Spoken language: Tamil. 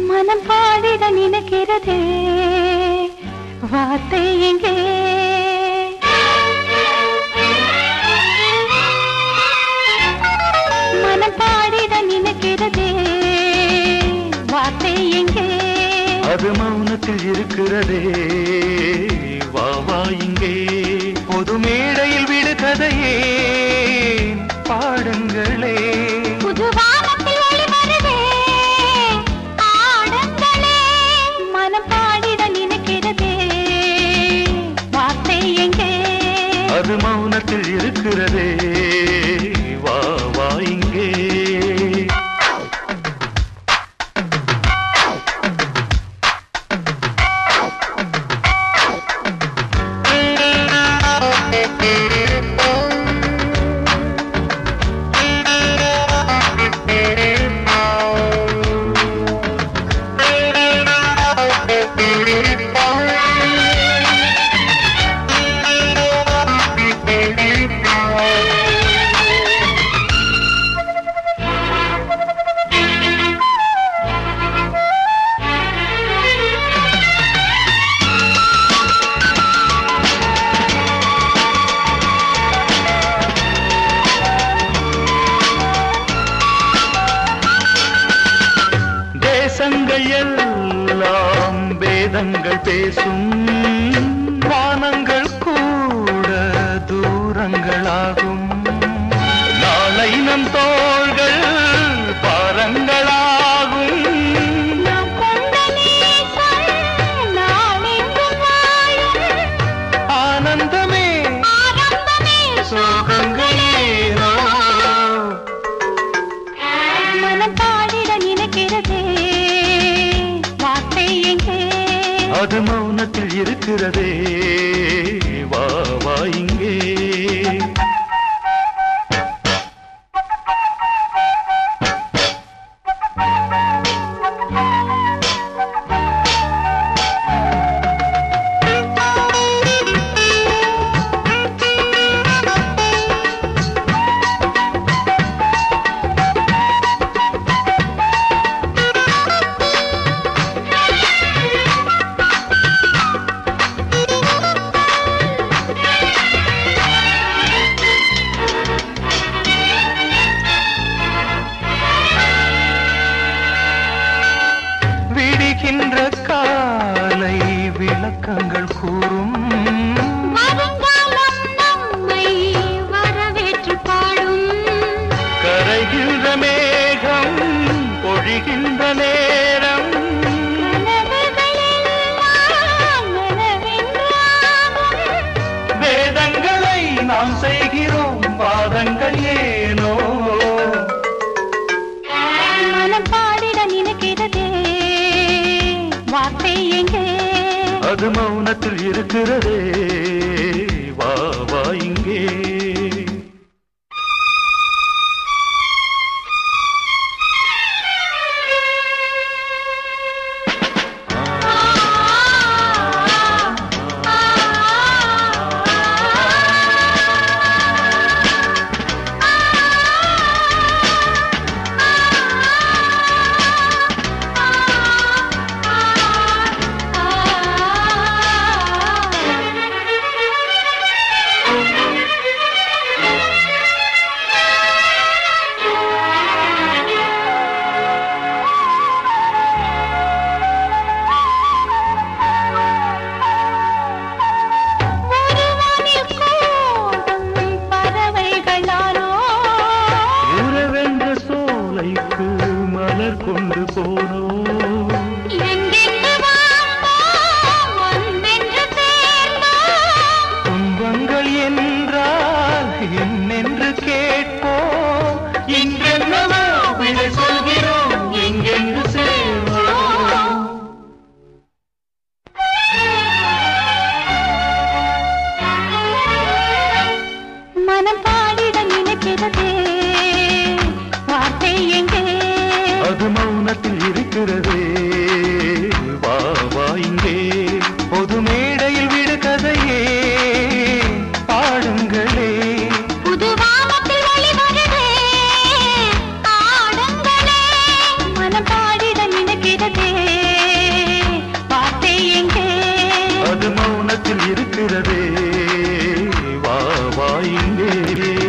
மனம் பாடிட நினைக்கிறதே வார்த்தை எங்கே மனம் பாடிட நினைக்கிறதே வார்த்தை எங்கே அது மௌனத்தில் இருக்கிறதே வா வா இங்கே பொது மேடையில் விடு கதையே பாடுங்களே புது வானத்தில் ஒளி வருதே ஆடுங்களே மனம் பாடிட நினைக்கிறதே வார்த்தை எங்கே அது மௌனத்தில் இருக்கிறதே வா வா இங்கே தேசங்கள் எல்லாம் வேதங்கள் பேசும் வானங்கள் கூட தூரங்களாகும் நாளை நம் தோள்கள் பாரங்களாகும் நாம் கொண்ட நேசம் நாளெங்கும் வாழும் ஆனந்தமே ஆரம்பமே சோகங்களேனோ மனம் பாடிட நினைக்கிறதே வார்த்தை எங்கே அது மௌனத்தில் இருக்கிறதே வா வா இங்கே விடுகின்ற காலை விளக்கங்கள் கூறும் வருங்காலம் நம்மை வரவேற்று பாடும் கரைகின்ற மேகம் பொழிகின்ற நேரம் கனவுகளெல்லாம் நனவென்றாகும். வேதங்களை நாம் செய்கிறோம் வாதங்கள் ஏனோ மனம் பாடிட நினைக்கிறதே வார்த்தை எங்கே அது மௌனத்தில் இருக்கிறதே வா வா இங்கே ஒருவனில் கூடும் பறவைகளாலோ உறவென்ற சோலைக்கு மலர் கொண்டு போனோம் எங்கெங்கு வாழ்ந்தோம், ஒன்றென்று சேர்ந்தோம். துன்பங்கள் என்றால் என்னென்று கேட்போம் இங்கென்னவோ விடை சொல்கிறோம் எங்கெங்கு சேர்வோம் மனம் பாடிட நினைக்கிறதே வார்த்தை எங்கே அது மௌனத்தில் இருக்கிறதே எங்கே